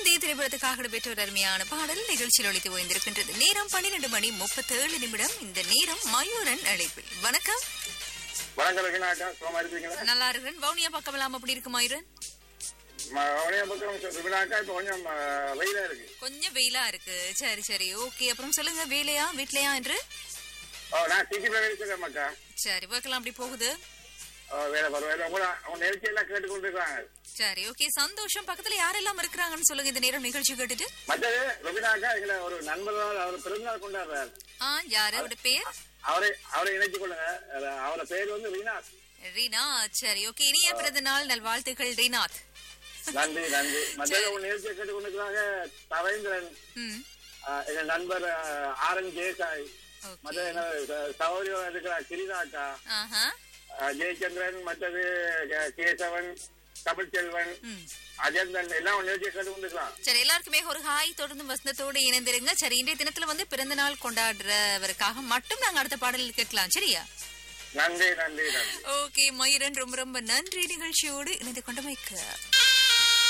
குழந்தை திரைப்படத்துக்காக பெற்ற ஒரு அருமையான பாடல் நிகழ்ச்சியில் ஒழித்து ஓய்ந்திருக்கின்றது நேரம் பன்னிரண்டு மணி முப்பத்தேழு நிமிடம் இந்த நேரம் மயூரன் அழைப்பில் வணக்கம் வணக்கம் ரவிநாட்டா சுகமா இருக்கீங்களா நல்லா இருக்கிறேன் வவுனியா பக்கம் எல்லாம் அப்படி இருக்கு மயூரன் அவனைய பக்கம் ரவிநாட்டா இப்ப கொஞ்சம் அஹ், வெயிலா இருக்கு கொஞ்சம் வெயிலா இருக்கு சரி சரி ஓகே அப்புறம் சொல்லுங்க வேலையா வீட்லயா என்று ஓ நான் சிட்டி வேலை செய்யறேன் மக்கா சரி ஒர்க்கெல்லாம் அப்படி போகுது ஓ, வேலை பரவாயில்ல உங்களை அவங்க நிகழ்ச்சி எல்லாம் கேட்டுக்கொண்டு இருக்காங்க சரி ஓகே சந்தோஷம் பக்கத்துல யாரெல்லாம் இருக்கிறாங்கன்னு சொல்லுங்க இந்த நேரம் நிகழ்ச்சி கேட்டுட்டு மற்றது ரவிநாட்டா எங்களை ஒரு நண்பர்கள் அவர் பிறந்தநாள் கொண்டாடுறாரு ஆ யாரு அவரோட பேர் அவரை அவரை இணைச்சு கொள்ளுங்க அஹ், அவரோட பேர் வந்து ரீனாத் ரீனாத் சரி ஓகே இனிய பிறந்த நாள் நல்வாழ்த்துக்கள் ரீனாத் நன்றி நன்றி மற்றது உங்க நிகழ்ச்சியை கேட்டுக்கொண்டு இருக்கிறாங்க தவேந்திரன் ம் அஹ், எங்க நண்பர் அஹ், ஆர் என் ஜெயசாய் ஓகே மற்ற என்ன சௌரியம் இருக்கிறார் கிரிதாக்கா ஆஹா அஹ், ஜெயச்சந்திரன் மற்றது கே- கேசவன் தமிழ்ச்செல்வன் ம் அஜந்தன் எல்லாம் ஒரு நிகழ்ச்சியை கேட்டு கொண்டிருக்கலாம் சரி எல்லாருக்குமே ஒரு ஹாய் தொடர்ந்து வசந்தத்தோடு இணைந்திருங்க சரி இன்றைய தினத்துல வந்து பிறந்த நாள் கொண்டாடுறவருக்காக மட்டும் நாங்க அடுத்த பாடல் கேட்கலாம் சரியா நன்றி நன்றி நன்றி ஓகே மயூரன் ரொம்ப ரொம்ப நன்றி நிகழ்ச்சியோடு இணைந்து கொண்டமைக்கு